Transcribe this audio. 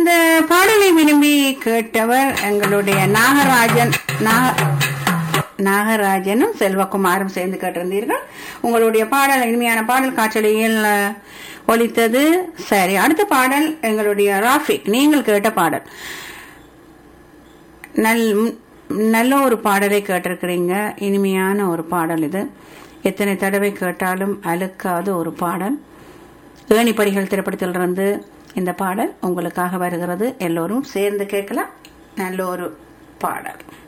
இந்த பாடலை விரும்பி கேட்டவர் எங்களுடைய நாகராஜன் நாக நாகராஜனும் செல்வகுமாரும் சேர்ந்து கேட்டிருந்தீர்கள் உங்களுடைய பாடல் இனிமையான பாடல் காற்றலையில் அஹ், ஒலித்தது சரி அடுத்த பாடல் எங்களுடைய ராஃபிக் நீங்கள் கேட்ட பாடல் நல் நல்ல ஒரு பாடலை கேட்டிருக்கிறீங்க இனிமையான ஒரு பாடல் இது எத்தனை தடவை கேட்டாலும் அழுக்காத ஒரு பாடல் ஏணிப்படிகள் திரைப்படத்திலிருந்து இந்த பாடல் உங்களுக்காக வருகிறது எல்லோரும் சேர்ந்து கேட்கலாம் நல்ல ஒரு பாடல்